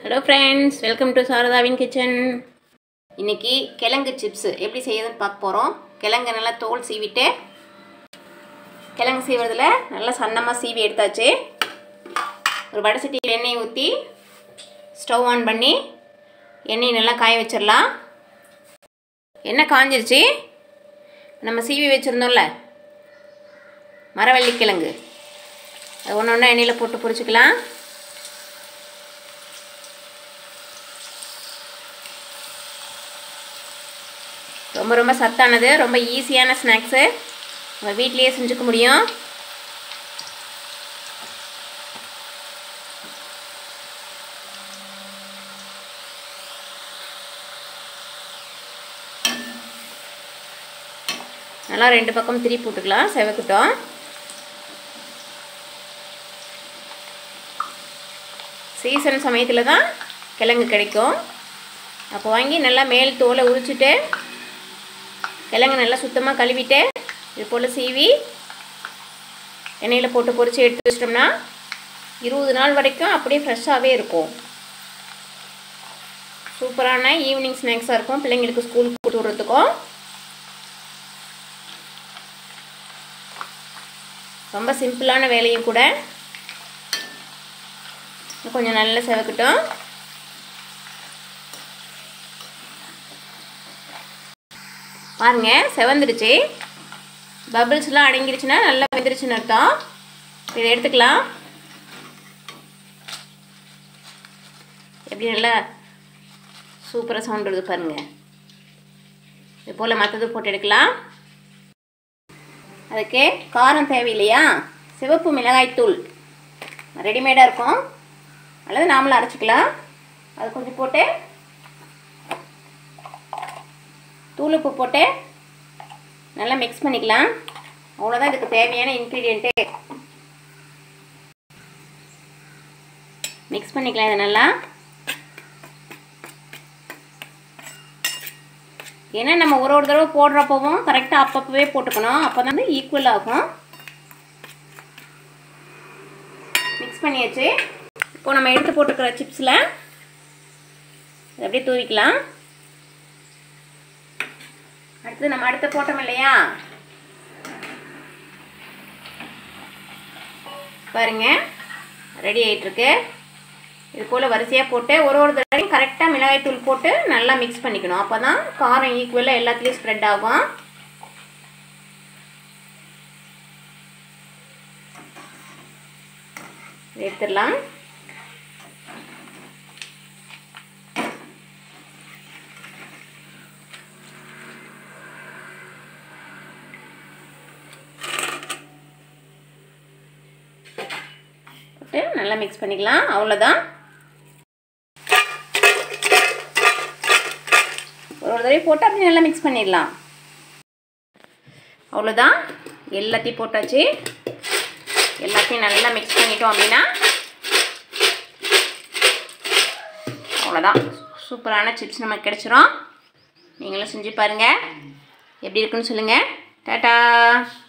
hello friends welcome to சாரதாவின் kitchen இன்னைக்கு கிழங்கு சிப்ஸ் எப்படி செய்யறதுன்னு பார்க்க போகிறோம் கிழங்கு நல்லா தோல் சீவிட்டு கிழங்கு சீவுறதுல நல்லா சன்னமாக சீவி எடுத்தாச்சு ஒரு வடை சட்டியில் எண்ணெய் ஊற்றி ஸ்டவ் ஆன் பண்ணி எண்ணெய் நல்லா காய வச்சிடலாம் எண்ணெய் காஞ்சிருச்சு நம்ம சீவி வச்சுருந்தோம்ல மரவள்ளி கிழங்கு அது ஒன்று ஒன்றா எண்ணெயில் போட்டு பொரிச்சுக்கலாம் ரொம்ப ரொம்ப சத்தானது ரொம்ப ஈஸியான ஸ்நாக்ஸு நம்ம வீட்லேயே செஞ்சுக்க முடியும் நல்லா ரெண்டு பக்கம் திருப்பி போட்டுக்கலாம் செவக்கட்டும் சீசன் சமயத்தில் தான் கிழங்கு கிடைக்கும் அப்போ வாங்கி நல்லா மேல் தோலை உரிச்சிட்டு கிழங்கு நல்லா சுத்தமாக கழுவிட்டு இது போல் சீவி எண்ணெயில் போட்டு பொரித்து எடுத்து வச்சிட்டோம்னா இருபது நாள் வரைக்கும் அப்படியே ஃப்ரெஷ்ஷாகவே இருக்கும் சூப்பரான ஈவினிங் ஸ்நாக்ஸாக இருக்கும் பிள்ளைங்களுக்கு ஸ்கூலுக்கு போட்டு விட்றதுக்கும் ரொம்ப சிம்பிளான வேலையும் கூட கொஞ்சம் நல்லா செவக்கட்டும் பாருங்க செவந்துடுச்சு பபிள்ஸ்லாம் அடங்கிருச்சுன்னா நல்லா வெந்துருச்சுன்னு அர்த்தம் இதை எடுத்துக்கலாம் எப்படி நல்லா சூப்பராக சவுண்ட் வருது பாருங்க இது போல் மற்றது போட்டு எடுக்கலாம் அதுக்கு காரம் தேவையில்லையா சிவப்பு மிளகாய்த்தூள் ரெடிமேடாக இருக்கும் அல்லது நாமளும் அரைச்சிக்கலாம் அது கொஞ்சம் போட்டு தூளுப்பு போட்டு நல்லா மிக்ஸ் பண்ணிக்கலாம் அவ்வளோதான் இதுக்கு தேவையான இன்க்ரீடியண்ட்டு மிக்ஸ் பண்ணிக்கலாம் இதை நல்லா ஏன்னா நம்ம ஒரு ஒரு தடவை போடுறப்பவும் கரெக்டாக அப்பப்போவே போட்டுக்கணும் அப்போ தான் வந்து ஈக்குவல் ஆகும் மிக்ஸ் பண்ணியாச்சு இப்போ நம்ம எடுத்து போட்டுக்கிற சிப்ஸில் அப்படியே தூவிக்கலாம் அடுத்து நம்ம அடுத்து போட்டோம் இல்லையா பாருங்க ரெடி ஆகிட்டுருக்கு இது போல் வரிசையாக போட்டு ஒரு ஒரு தடவையும் கரெக்டாக மிளகாய்த்தூள் போட்டு நல்லா மிக்ஸ் பண்ணிக்கணும் அப்போ தான் காரம் ஈக்குவலாக எல்லாத்துலேயும் ஸ்ப்ரெட் ஆகும் எடுத்துடலாம் போட்டு நல்லா மிக்ஸ் பண்ணிக்கலாம் அவ்வளோதான் ஒரு ஒரு தடவை போட்டு அப்படி நல்லா மிக்ஸ் பண்ணிடலாம் அவ்வளோதான் எல்லாத்தையும் போட்டாச்சு எல்லாத்தையும் நல்லா மிக்ஸ் பண்ணிட்டோம் அப்படின்னா அவ்வளோதான் சூப்பரான சிப்ஸ் நமக்கு கிடச்சிரும் நீங்களும் செஞ்சு பாருங்கள் எப்படி இருக்குன்னு சொல்லுங்கள் டாட்டா